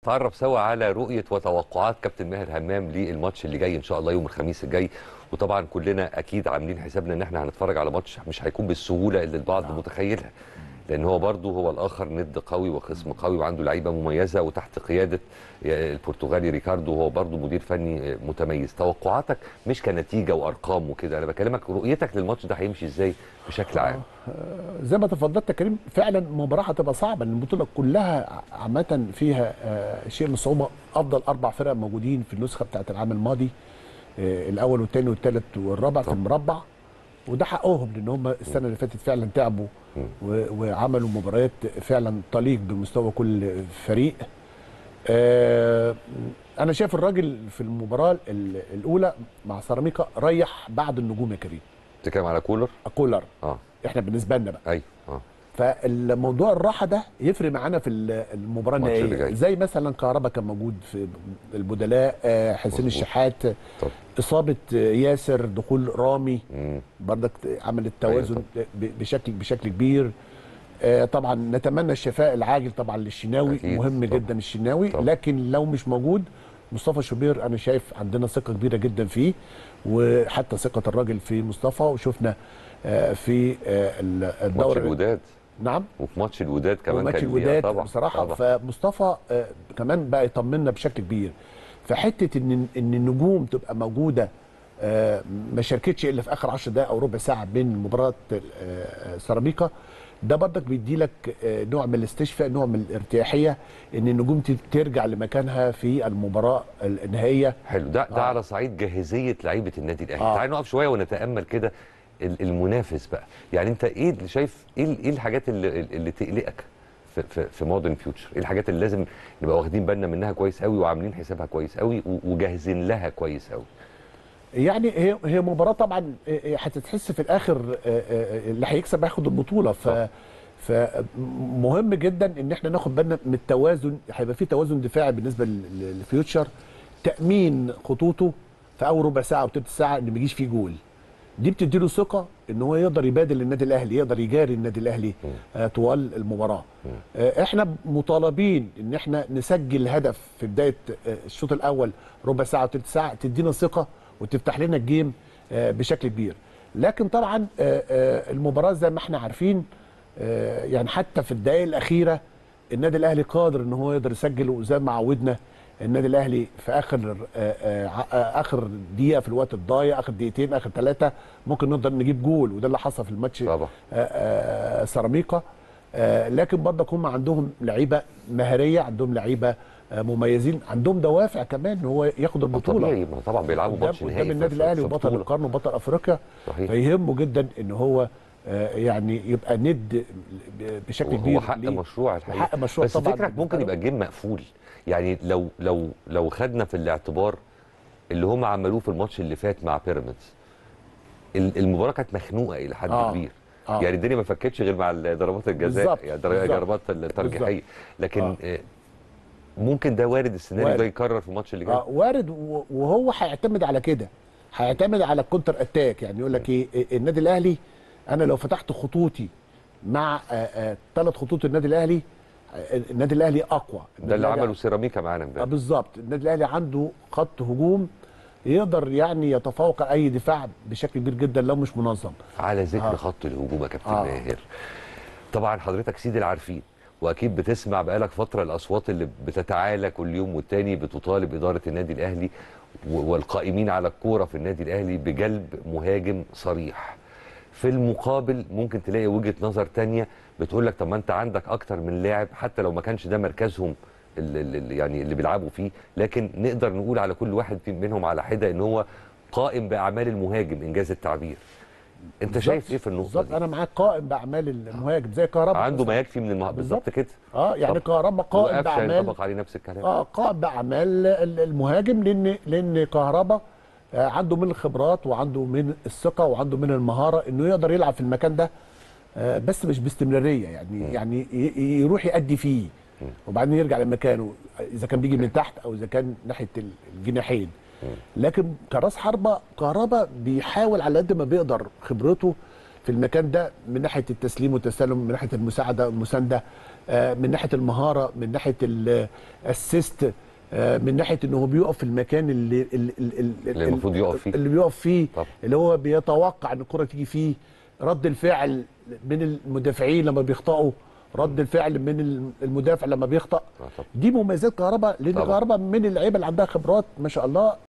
نتعرف سوا على رؤيه وتوقعات كابتن ماهر همام للماتش اللي جاي ان شاء الله يوم الخميس الجاي وطبعا كلنا اكيد عاملين حسابنا ان احنا هنتفرج على ماتش مش هيكون بالسهوله اللي البعض متخيلها لان هو برضه هو الاخر ند قوي وخصم قوي وعنده لعيبه مميزه وتحت قياده البرتغالي ريكاردو هو برضه مدير فني متميز توقعاتك مش كنتيجه وارقام وكده انا بكلمك رؤيتك للماتش ده هيمشي ازاي بشكل عام زي ما تفضلت يا كريم فعلا مباراه هتبقى صعبه لان البطوله كلها عامه فيها آه، شيء من الصعوبه افضل اربع فرق موجودين في النسخه بتاعت العام الماضي آه، الاول والثاني والثالث والرابع في المربع وده حقهم لان هم السنه اللي فاتت فعلا تعبوا و- وعملوا مباريات فعلا تليق بمستوى كل فريق آه، انا شايف الراجل في المباراه ال- الاولى مع سيراميكا ريح بعد النجوم يا كريم بتتكلم على كولر كولر اه احنا بالنسبه لنا بقى ايوه اه فالموضوع الراحه ده يفرق معانا في ال- المباراه الماتش اللي النهائيه جاي. زي مثلا كهربا كان موجود في البدلاء آه، حسين مظبوط. الشحات طب اصابه آه، ياسر دخول رامي مم. برضك عملت توازن ب- بشكل بشكل كبير آه، طبعا نتمنى الشفاء العاجل طبعا للشناوي أكيد، مهم طبعا. جدا الشناوي طبعا. لكن لو مش موجود مصطفى شوبير انا شايف عندنا ثقه كبيره جدا فيه وحتى ثقه الراجل في مصطفى وشفنا آه، في آه، ال- ماتش الدوري الوداد نعم وفي ماتش الوداد كمان وماتش كان ليها الوداد طبعا بصراحه طبعا. فمصطفى آه، كمان بقى يطمنا بشكل كبير فحته ان ان النجوم تبقى موجوده آه، ما شاركتش الا في اخر 10 دقائق او ربع ساعه بين مباراه آه، سيراميكا ده برضك بيدي لك آه، نوع من الاستشفاء نوع من الارتياحيه ان النجوم ت- ترجع لمكانها في المباراه النهائيه حلو ده ده آه. على صعيد جاهزيه لعيبه النادي الاهلي آه. تعال نقف شويه ونتامل كده ال- المنافس بقى يعني انت ايه اللي شايف ايه ال- ايه الحاجات اللي, اللي تقلقك في في, في مودرن فيوتشر ايه الحاجات اللي لازم نبقى واخدين بالنا منها كويس قوي وعاملين حسابها كويس قوي و- وجاهزين لها كويس قوي يعني هي هي مباراه طبعا آه، آه، هتتحس في الاخر آه، آه، اللي هيكسب هياخد البطوله ف طبعا. فمهم جدا ان احنا ناخد بالنا من التوازن هيبقى في توازن دفاعي بالنسبه لل- للفيوتشر تامين خطوطه في اول ربع ساعه او تلت ساعه ان ما يجيش فيه جول دي بتدي له ثقه ان هو يقدر يبادل النادي الاهلي يقدر يجاري النادي الاهلي آه طوال المباراه آه احنا مطالبين ان احنا نسجل هدف في بدايه آه الشوط الاول ربع ساعه وثلث ساعه تدينا ثقه وتفتح لنا الجيم آه بشكل كبير لكن طبعا آه آه المباراه زي ما احنا عارفين آه يعني حتى في الدقائق الاخيره النادي الاهلي قادر ان هو يقدر يسجل وزي ما عودنا النادي الاهلي في اخر آه، آه، آه، اخر دقيقه في الوقت الضايع اخر دقيقتين اخر ثلاثه ممكن نقدر نجيب جول وده اللي حصل في الماتش طبعا. آه، آه، سيراميكا آه، لكن برضك هم عندهم لعيبه مهاريه عندهم لعيبه آه، مميزين عندهم دوافع كمان ان هو ياخد البطوله طبيعي ما طبعا بيلعبوا قدام, ماتش نهائي قدام في- النادي في- الاهلي في وبطل بطولة. القرن وبطل افريقيا صحيح فيهمه جدا ان هو آه، يعني يبقى ند بشكل هو كبير حق ليه. مشروع الحقيقه حق مشروع بس طبعا فكرك ممكن بالنسبة يبقى الجيم مقفول يعني لو لو لو خدنا في الاعتبار اللي هم عملوه في الماتش اللي فات مع بيراميدز ال- المباراه كانت مخنوقه الى حد آه. كبير آه. يعني الدنيا ما فكتش غير مع ضربات الجزاء بالظبط. يعني در- بالظبط. ضربات الترجيحيه بالظبط. لكن آه. آه. ممكن ده وارد السيناريو وارد. ده يكرر في الماتش اللي جاي آه وارد و- وهو هيعتمد على كده هيعتمد على الكونتر اتاك يعني يقول لك ايه إيه، النادي الاهلي انا لو فتحت خطوطي مع ثلاث خطوط النادي الاهلي آه، النادي الاهلي اقوى ده اللي النادي- عمله سيراميكا معانا آه امبارح بالظبط النادي الاهلي عنده خط هجوم يقدر يعني يتفوق على اي دفاع بشكل كبير جدا لو مش منظم على ذكر آه. خط الهجوم يا كابتن آه. ماهر طبعا حضرتك سيد العارفين واكيد بتسمع بقالك فتره الاصوات اللي بتتعالى كل يوم والتاني بتطالب اداره النادي الاهلي و- والقائمين على الكوره في النادي الاهلي بجلب مهاجم صريح في المقابل ممكن تلاقي وجهه نظر تانية بتقول لك طب ما انت عندك اكتر من لاعب حتى لو ما كانش ده مركزهم اللي اللي يعني اللي بيلعبوا فيه لكن نقدر نقول على كل واحد في- منهم على حده ان هو قائم باعمال المهاجم انجاز التعبير انت شايف ايه في النقطه بالظبط دي انا معاك قائم باعمال المهاجم زي كهرباء عنده مثلاً. ما يكفي من المه... بالظبط كده اه يعني طب. كهرباء قائم وقفشه باعمال ينطبق عليه نفس الكلام اه قائم باعمال ال- المهاجم لان لان كهربا آه، عنده من الخبرات وعنده من الثقه وعنده من المهاره انه يقدر يلعب في المكان ده آه، بس مش باستمراريه يعني يعني ي- ي- يروح يأدي فيه وبعدين يرجع لمكانه اذا كان بيجي من تحت او اذا كان ناحيه ال- الجناحين لكن كراس حربه كهربا بيحاول على قد ما بيقدر خبرته في المكان ده من ناحيه التسليم والتسلم من ناحيه المساعده والمسانده آه، من ناحيه المهاره من ناحيه الاسيست من ناحيه انه هو بيقف في المكان اللي اللي, اللي, اللي المفروض يقف فيه. اللي بيقف فيه طبعا. اللي هو بيتوقع ان الكره تيجي فيه رد الفعل من المدافعين لما بيخطئوا رد الفعل من المدافع لما بيخطأ آه طبعا. دي مميزات كهرباء لان طبعا. كهرباء من اللعيبه اللي عندها خبرات ما شاء الله